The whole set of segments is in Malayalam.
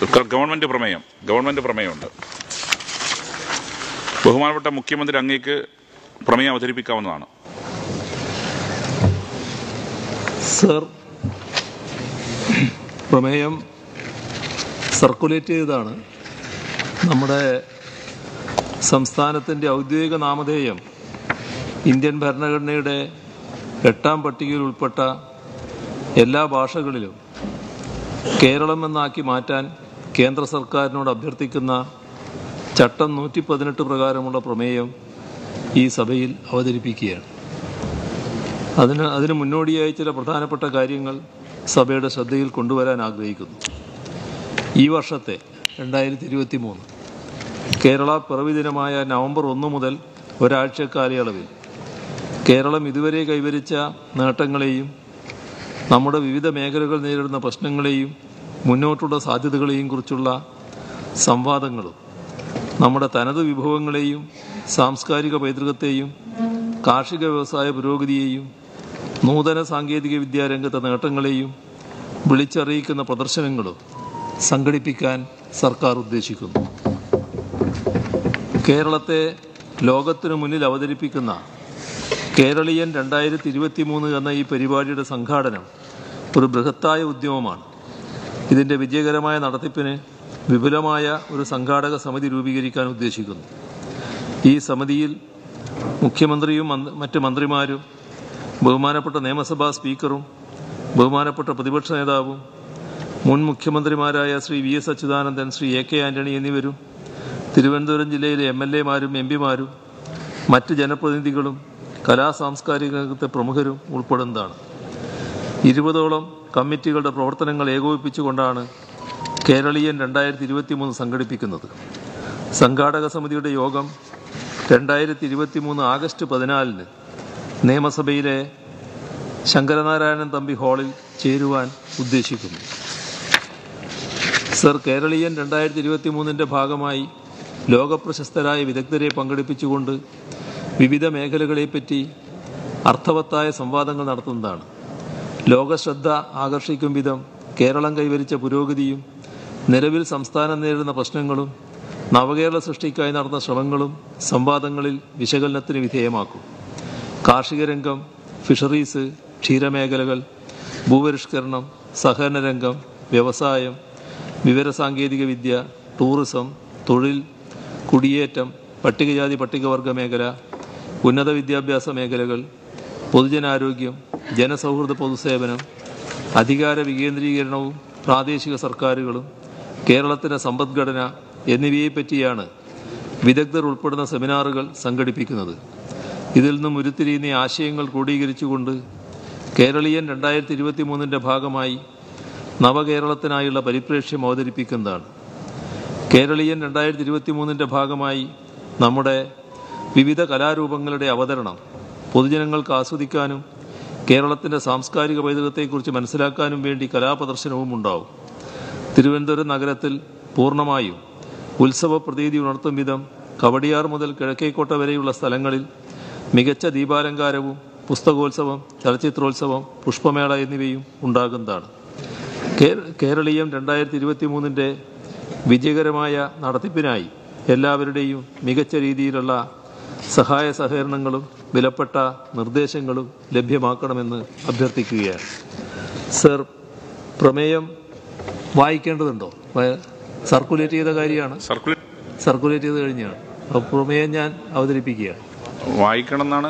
ഗ- ഗവൺമെന്റ് പ്രമേയം ഗവൺമെന്റ് പ്രമേയമുണ്ട് ബഹുമാനപ്പെട്ട മുഖ്യമന്ത്രി അങ്ങേക്ക് പ്രമേയം അവതരിപ്പിക്കാവുന്നതാണ് സർ പ്രമേയം സർക്കുലേറ്റ് ചെയ്തതാണ് നമ്മുടെ സംസ്ഥാനത്തിൻ്റെ ഔദ്യോഗിക നാമധേയം ഇന്ത്യൻ ഭരണഘടനയുടെ എട്ടാം പട്ടികയിൽ ഉൾപ്പെട്ട എല്ലാ ഭാഷകളിലും കേരളം എന്നാക്കി മാറ്റാൻ കേന്ദ്ര സർക്കാരിനോട് അഭ്യർത്ഥിക്കുന്ന ചട്ടം നൂറ്റി പതിനെട്ട് പ്രകാരമുള്ള പ്രമേയം ഈ സഭയിൽ അവതരിപ്പിക്കുകയാണ് അതിന് അതിന് മുന്നോടിയായി ചില പ്രധാനപ്പെട്ട കാര്യങ്ങൾ സഭയുടെ ശ്രദ്ധയിൽ കൊണ്ടുവരാൻ ആഗ്രഹിക്കുന്നു ഈ വർഷത്തെ രണ്ടായിരത്തി ഇരുപത്തി മൂന്ന് കേരള പിറവി ദിനമായ നവംബർ ഒന്ന് മുതൽ ഒരാഴ്ച കാലയളവിൽ കേരളം ഇതുവരെ കൈവരിച്ച നേട്ടങ്ങളെയും നമ്മുടെ വിവിധ മേഖലകൾ നേരിടുന്ന പ്രശ്നങ്ങളെയും മുന്നോട്ടുള്ള സാധ്യതകളെയും കുറിച്ചുള്ള സംവാദങ്ങളും നമ്മുടെ തനത് വിഭവങ്ങളെയും സാംസ്കാരിക പൈതൃകത്തെയും കാർഷിക വ്യവസായ പുരോഗതിയെയും നൂതന സാങ്കേതിക വിദ്യാരംഗത്തെ നേട്ടങ്ങളെയും വിളിച്ചറിയിക്കുന്ന പ്രദർശനങ്ങളും സംഘടിപ്പിക്കാൻ സർക്കാർ ഉദ്ദേശിക്കുന്നു കേരളത്തെ ലോകത്തിനു മുന്നിൽ അവതരിപ്പിക്കുന്ന കേരളീയൻ രണ്ടായിരത്തി ഇരുപത്തി മൂന്ന് എന്ന ഈ പരിപാടിയുടെ സംഘാടനം ഒരു ബൃഹത്തായ ഉദ്യമമാണ് ഇതിൻ്റെ വിജയകരമായ നടത്തിപ്പിന് വിപുലമായ ഒരു സംഘാടക സമിതി രൂപീകരിക്കാൻ ഉദ്ദേശിക്കുന്നു ഈ സമിതിയിൽ മുഖ്യമന്ത്രിയും മന്ത്രി- മറ്റ് മന്ത്രിമാരും ബഹുമാനപ്പെട്ട നിയമസഭാ സ്പീക്കറും ബഹുമാനപ്പെട്ട പ്രതിപക്ഷ നേതാവും മുൻ മുഖ്യമന്ത്രിമാരായ Shri V S Achuthanandan Shri A K Antony എന്നിവരും തിരുവനന്തപുരം ജില്ലയിലെ എം എൽ എമാരും എം പിമാരും മറ്റ് ജനപ്രതിനിധികളും കലാ സാംസ്കാരിക രംഗത്തെ പ്രമുഖരും ഉൾപ്പെടുന്നതാണ് ഇരുപതോളം കമ്മിറ്റികളുടെ പ്രവർത്തനങ്ങൾ ഏകോപിപ്പിച്ചുകൊണ്ടാണ് കേരളീയൻ രണ്ടായിരത്തി ഇരുപത്തി മൂന്ന് സംഘടിപ്പിക്കുന്നത് സംഘാടക സമിതിയുടെ യോഗം രണ്ടായിരത്തി ഇരുപത്തി മൂന്ന് ആഗസ്റ്റ് പതിനാലിന് നിയമസഭയിലെ ശങ്കരനാരായണൻ തമ്പി ഹാളിൽ ചേരുവാൻ ഉദ്ദേശിക്കുന്നു സർ കേരളീയൻ രണ്ടായിരത്തി ഇരുപത്തി മൂന്നിൻ്റെ ഭാഗമായി ലോകപ്രശസ്തരായ വിദഗ്ധരെ പങ്കെടുപ്പിച്ചുകൊണ്ട് വിവിധ മേഖലകളെപ്പറ്റി അർത്ഥവത്തായ സംവാദങ്ങൾ നടത്തുന്നതാണ് ലോകശ്രദ്ധ ആകർഷിക്കും വിധം കേരളം കൈവരിച്ച പുരോഗതിയും നിലവിൽ സംസ്ഥാനം നേരിടുന്ന പ്രശ്നങ്ങളും നവകേരള സൃഷ്ടിക്കായി നടന്ന ശ്രമങ്ങളും സംവാദങ്ങളിൽ വിശകലനത്തിന് വിധേയമാക്കും കാർഷിക രംഗം ഫിഷറീസ് ക്ഷീരമേഖലകൾ ഭൂപരിഷ്കരണം സഹകരണ രംഗം വ്യവസായം വിവരസാങ്കേതിക വിദ്യ ടൂറിസം തൊഴിൽ കുടിയേറ്റം പട്ടികജാതി പട്ടികവർഗ മേഖല ഉന്നത വിദ്യാഭ്യാസ മേഖലകൾ പൊതുജനാരോഗ്യം ജനസൗഹൃദ പൊതുസേവനം അധികാര വികേന്ദ്രീകരണവും പ്രാദേശിക സർക്കാരുകളും കേരളത്തിൻ്റെ സമ്പദ്ഘടന എന്നിവയെപ്പറ്റിയാണ് വിദഗ്ധർ ഉൾപ്പെടുന്ന സെമിനാറുകൾ സംഘടിപ്പിക്കുന്നത് ഇതിൽ നിന്നും ഉരുത്തിരിയുന്ന ആശയങ്ങൾ ക്രോഡീകരിച്ചുകൊണ്ട് കേരളീയൻ രണ്ടായിരത്തി ഇരുപത്തി മൂന്നിൻ്റെ ഭാഗമായി നവകേരളത്തിനായുള്ള പരിപ്രേക്ഷ്യം അവതരിപ്പിക്കുന്നതാണ് കേരളീയൻ രണ്ടായിരത്തി ഇരുപത്തി മൂന്നിൻ്റെ ഭാഗമായി നമ്മുടെ വിവിധ കലാരൂപങ്ങളുടെ അവതരണം പൊതുജനങ്ങൾക്ക് ആസ്വദിക്കാനും കേരളത്തിൻ്റെ സാംസ്കാരിക പൈതൃകത്തെക്കുറിച്ച് മനസ്സിലാക്കാനും വേണ്ടി കലാപ്രദർശനവും ഉണ്ടാവും തിരുവനന്തപുരം നഗരത്തിൽ പൂർണ്ണമായും ഉത്സവ പ്രതീതി ഉണർത്തും വിധം കവടിയാർ മുതൽ കിഴക്കേക്കോട്ട വരെയുള്ള സ്ഥലങ്ങളിൽ മികച്ച ദീപാലങ്കാരവും പുസ്തകോത്സവം ചലച്ചിത്രോത്സവം പുഷ്പമേള എന്നിവയും ഉണ്ടാകുന്നതാണ് കേ- കേരളീയം രണ്ടായിരത്തി ഇരുപത്തി മൂന്നിൻ്റെ വിജയകരമായ നടത്തിപ്പിനായി എല്ലാവരുടെയും മികച്ച രീതിയിലുള്ള സഹായ സഹകരണങ്ങളും വിലപ്പെട്ട നിർദ്ദേശങ്ങളും ലഭ്യമാക്കണമെന്ന് അഭ്യർത്ഥിക്കുകയാണ് സർ പ്രമേയം വായിക്കേണ്ടതുണ്ടോ വ- സർക്കുലേറ്റ് ചെയ്ത കാര്യമാണ് സർക്കുലേറ്റ് സർക്കുലേറ്റ് ചെയ്ത് കഴിഞ്ഞാണ് അപ്പോൾ പ്രമേയം ഞാൻ അവതരിപ്പിക്കുകയാണ് വായിക്കണം എന്നാണ്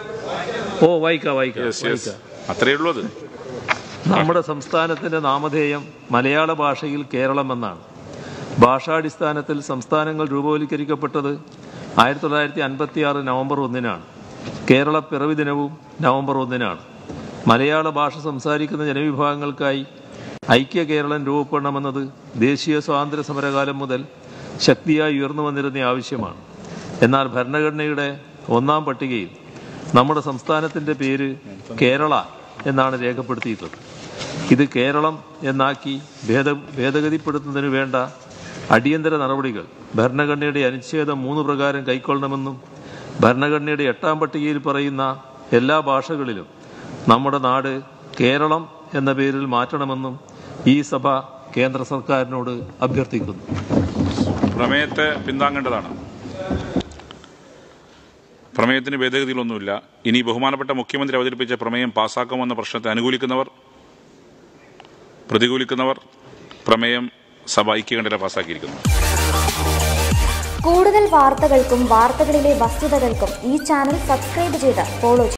ഓ വായിക്കാം വായിക്കാം യെസ് യെസ് വായിക്കാം അത്രയേ ഉള്ളൂ അത് നമ്മുടെ സംസ്ഥാനത്തിന്റെ നാമധേയം മലയാള ഭാഷയിൽ കേരളം എന്നാണ് ഭാഷാടിസ്ഥാനത്തിൽ സംസ്ഥാനങ്ങൾ രൂപവൽക്കരിക്കപ്പെട്ടത് ആയിരത്തി തൊള്ളായിരത്തി അൻപത്തി ആറ് നവംബർ ഒന്നിനാണ് കേരള പിറവി ദിനവും നവംബർ ഒന്നിനാണ് മലയാള ഭാഷ സംസാരിക്കുന്ന ജനവിഭാഗങ്ങൾക്കായി ഐക്യ കേരളം രൂപപ്പെടണമെന്നത് ദേശീയ സ്വാതന്ത്ര്യ സമരകാലം മുതൽ ശക്തിയായി ഉയർന്നു വന്നിരുന്ന ആവശ്യമാണ് എന്നാൽ ഭരണഘടനയുടെ ഒന്നാം പട്ടികയിൽ നമ്മുടെ സംസ്ഥാനത്തിന്റെ പേര് കേരള എന്നാണ് രേഖപ്പെടുത്തിയിട്ടുള്ളത് ഇത് കേരളം എന്നാക്കി ഭേദ ഭേദഗതിപ്പെടുത്തുന്നതിന് വേണ്ട അടിയന്തര നടപടികൾ ഭരണഘടനയുടെ അനുച്ഛേദം മൂന്ന് പ്രകാരം കൈക്കൊള്ളണമെന്നും ഭരണഘടനയുടെ എട്ടാം പട്ടികയിൽ പറയുന്ന എല്ലാ ഭാഷകളിലും നമ്മുടെ നാട് കേരളം എന്ന പേരിൽ മാറ്റണമെന്നും ഈ സഭ കേന്ദ്ര സർക്കാരിനോട് അഭ്യർത്ഥിക്കുന്നു പ്രമേയത്തെ പിന്താങ്ങേണ്ടതാണ് പ്രമേയത്തിന് ഭേദഗതികളൊന്നുമില്ല ഇനി ബഹുമാനപ്പെട്ട മുഖ്യമന്ത്രി അവതരിപ്പിച്ച പ്രമേയം പാസ്സാക്കുമെന്ന പ്രശ്നത്തെ അനുകൂലിക്കുന്നവർ പ്രതികൂലിക്കുന്നവർ പ്രമേയം സഭ ഐക്യകണ്ഠന പാസ്സാക്കിയിരിക്കുന്നു കൂടുതൽ വാർത്തകൾക്കും വാർത്തകളിലെ വസ്തുതകൾക്കും ഈ ചാനൽ സബ്സ്ക്രൈബ് ചെയ്ത് ഫോളോ ചെയ്യും